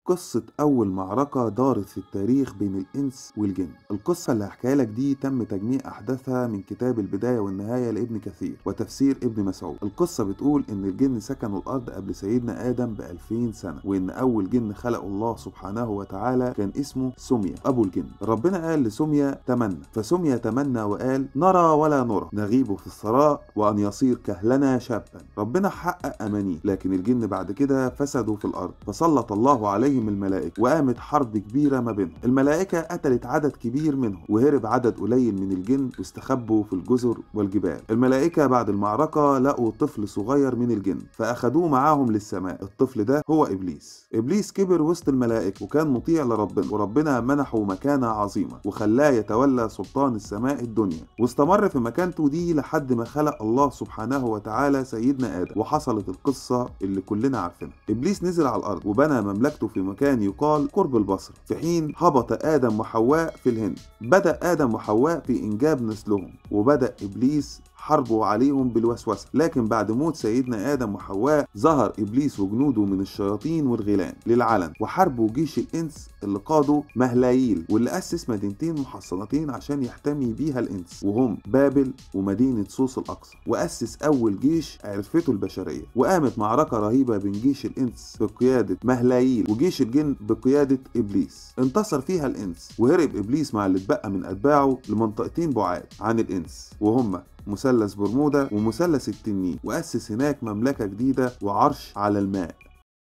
قصة أول معركة دارت في التاريخ بين الإنس والجن القصة اللي هحكيها لك دي تم تجميع أحداثها من كتاب البداية والنهاية لابن كثير وتفسير ابن مسعود القصة بتقول إن الجن سكنوا الأرض قبل سيدنا آدم بألفين سنة وإن أول جن خلقه الله سبحانه وتعالى كان اسمه سمية أبو الجن ربنا قال لسمية تمنى فسمية تمنى وقال نرى ولا نرى نغيب في الثراء وأن يصير كهلنا شابا ربنا حقق أمانيه لكن الجن بعد كده فسدوا في الأرض فسلط الله عليهم الملائكة وقامت حرب كبيرة ما بينهم الملائكة قتلت عدد كبير منهم وهرب عدد قليل من الجن واستخبوا في الجزر والجبال الملائكة بعد المعركة لقوا طفل صغير من الجن فأخدوه معاهم للسماء الطفل ده هو إبليس إبليس كبر وسط الملائكة وكان مطيع لربنا وربنا منحه مكانة عظيمة وخلاه يتولى سلطان السماء الدنيا واستمر في مكانته دي لحد ما خلق الله سبحانه وتعالى سيدنا آدم وحصلت القصة اللي كلنا عارفينها إبليس نزل على الأرض وبنى مملكته في مكان يقال قرب البصر في حين هبط آدم وحواء في الهند بدأ آدم وحواء في إنجاب نسلهم وبدأ إبليس حربه عليهم بالوسوسة لكن بعد موت سيدنا آدم وحواء ظهر إبليس وجنوده من الشياطين والغيلان للعلن وحاربوا جيش الإنس اللي قاده مهلايل واللي أسس مدينتين محصنتين عشان يحتمي بيها الإنس وهم بابل ومدينة سوس الأقصى وأسس أول جيش عرفته البشرية وقامت معركة رهيبة بين جيش الإنس بقيادة مهلايل وجيش الجن بقيادة إبليس انتصر فيها الإنس وهرب إبليس مع اللي اتبقى من أتباعه لمنطقتين بعاد عن الإنس وهما مثلث برمودا ومثلث التنين وأسس هناك مملكة جديدة وعرش على الماء